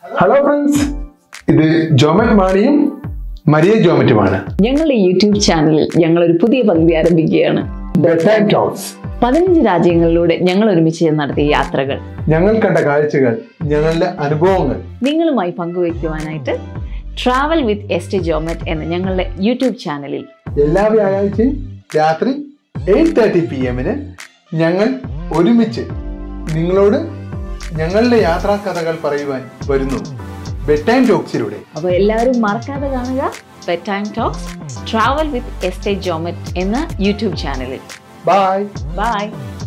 hello friends ഇത് Jomet മാണിയും Maria ജോമറ്റുമാണ് ഞങ്ങളുടെ YouTube ചാനലിൽ ഞങ്ങൾ ഒരു പുതിയ പദ്ധതി ആരംഭിക്കുകയാണ് ബെഡ് ടൈം ടോക്സ് പതിനഞ്ച് രാജ്യങ്ങളിലൂടെ ഞങ്ങൾ ഒരുമിച്ച് നടത്തിയ യാത്രകൾ ഞങ്ങൾ കണ്ട കാഴ്ചകൾ ഞങ്ങളുടെ അനുഭവങ്ങൾ നിങ്ങളുമായി പങ്കുവയ്ക്കുവാനായിട്ട് travel with S T Jomet എന്ന ഞങ്ങളുടെ യൂട്യൂബ് ചാനലിൽ എല്ലാ വ്യാഴാഴ്ചയും രാത്രി എയ്റ്റ് തേർട്ടി പി എമ്മിന് ഞങ്ങൾ ഒരുമിച്ച് നിങ്ങളോട് ഞങ്ങളുടെ യാത്രാ കഥകൾ പറയുവാൻ വരുന്നു ബെഡ് ടൈം ടോക്സിലൂടെ അപ്പോൾ എല്ലാവരും മറക്കാതെ കാണുക bed time talks travel with S T Jomet എന്ന യൂട്യൂബ് ചാനലിൽ ബൈ ബൈ